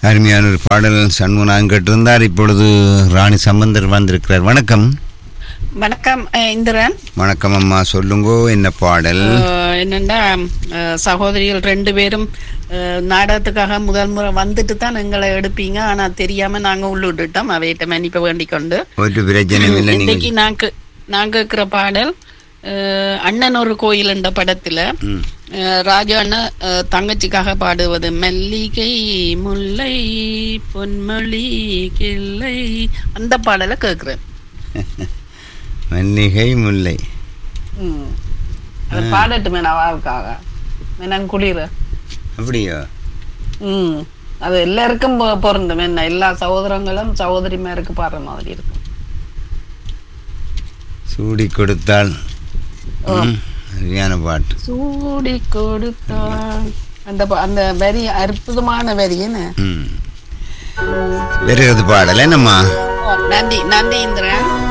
அருமையான ஒரு பாடல் சண்முகநாதன் கேட்டிருந்தார் இப்பொழுது ராணி சம்பந்தர் வந்திருக்கிறார் வணக்கம் வணக்கம் அஹ், இந்திரன் வணக்கம் அம்மா சொல்லுங்கோ என்ன பாடல் அஹ், என்னன்னா அஹ், சகோதரிகள் ரெண்டு பேரும் அஹ், நாடகத்துக்காக முதல் முறை வந்துட்டு தான் எங்களை எடுப்பீங்க ஆனா தெரியாம நாங்க உள்ளிட்டுட்டோம் அவையிட்ட மன்னிப்ப வேண்டிக் கொண்டு ஒரு பிரச்சனையும் இல்லை இன்னைக்கு நீங்கள் நாங்க நாங்க இருக்கிற பாடல் அஹ், அண்ணன் ஒரு கோயில் என்ற படத்துல ம். அஹ், ராஜா அண்ணன் அஹ், தங்கச்சிக்காக பாடுவது மல்லிகை முல்லை பொன்மொழி கிள்ளை அந்த பாடலை கேக்குறேன் மல்லிகை முல்லை ம். அது பாடட்டுமே நவாவுக்காக நான் குளிர அப்படியோ ம் அது எல்லாருக்கும் பொ- பொருந்தும் என்ன எல்லா சகோதரங்களும் சகோதரிமாருக்கு பாடுற மாதிரி இருக்கும் சூடி கொடுத்தால் ம், அருமையான பாட்டு சூடி கொடுத்தான் அந்த ப- அந்த வரி அற்புதமான வரி என்ன ம். வருகிறது பாடல் என்னம்மா நன்றி நன்றி இந்திரன்